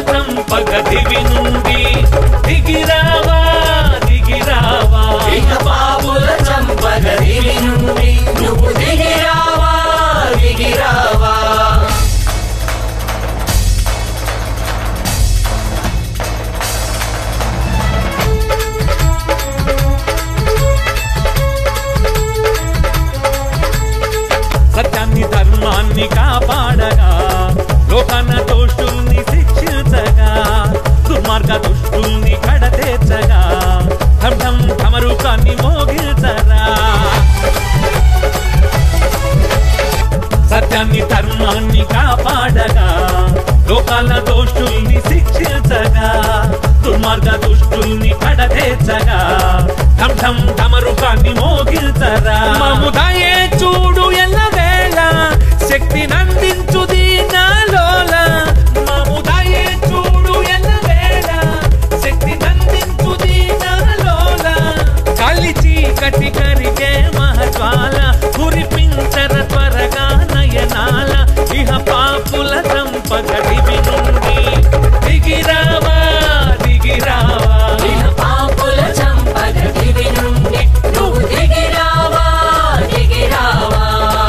సంపగ దివి నుండి దిగిరావా దిగిరావా ఇక పాపుల చంపగదివి నుండి నువ్వు దిగిరావా దిగిరావా సత్యాన్ని ధర్మాన్ని కాపాడగా లోకాన దోషుల్ని శిక్షించగా దుర్మార్గ దుష్టుల్ని కడతేర్చగా ఢం ఢం ఢమరుకాన్ని మోగిల్చరా సత్యాన్ని ధర్మాన్ని కాపాడగా లోకాల దోషుల్ని శిక్షించగా దుర్మార్గ దుష్టుల్ని కడతేర్చగా ఢం ఢం ఢమరుకాన్ని మోగిల్చరా మముదయే చూడు ఎల్లవేళ శక్తి నందించు దీనాలోల మముదయే చూడు ఎల్లవేళ శక్తి నందించు దీనాలోల కలిచి కటి కరిగే మహజ్వాల కురిపించర త్వరగా నయనాల ఇహ పాపుల సంపగడివి నుండి దిగిరావా దిగిరావా ఇక పాపుల చంపగదివి నుండి నువ్వు దిగిరావా దిగిరావా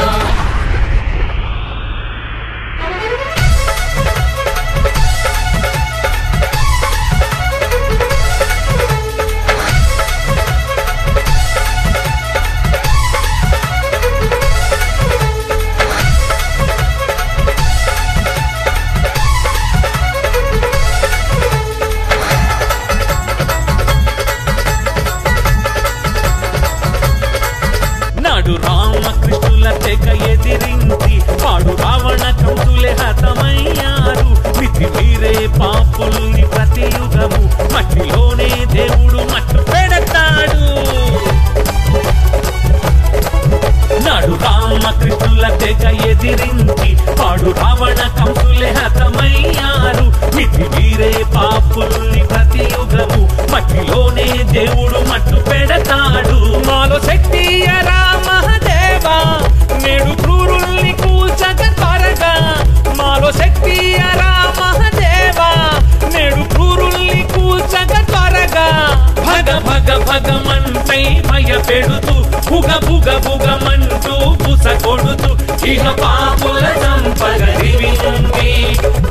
నాడు రామకృష్ణుల తెగ ఎదిరించి పాడు రావణ కంసులే హతమయ్యారు మితి మీరే పాపుల్ని ప్రతి యుగము మట్టిలోనే దేవుడు మట్టు పెడతాడు నాడు రామకృష్ణుల తెగ ఎదిరించి పాడు రావణ కంసులే హతమయ్యారు మితి మీరే పాపుల్ని ప్రతి యుగము మట్టిలోనే దేవుడు మట్టు పెడతాడు మాలో శక్తి రామదేవా నేడు క్రూరుల్ని కూల్చక త్వరగా మాలో శక్తి రామదేవా నేడు క్రూరుల్ని కూల్చక త్వరగా భగ భగ భగమంటై భయపెడుతూ బుగ బుగ బుగమంటూ బుస కొడుతూ ఇహ పాపుల సంపగ దివి నుండి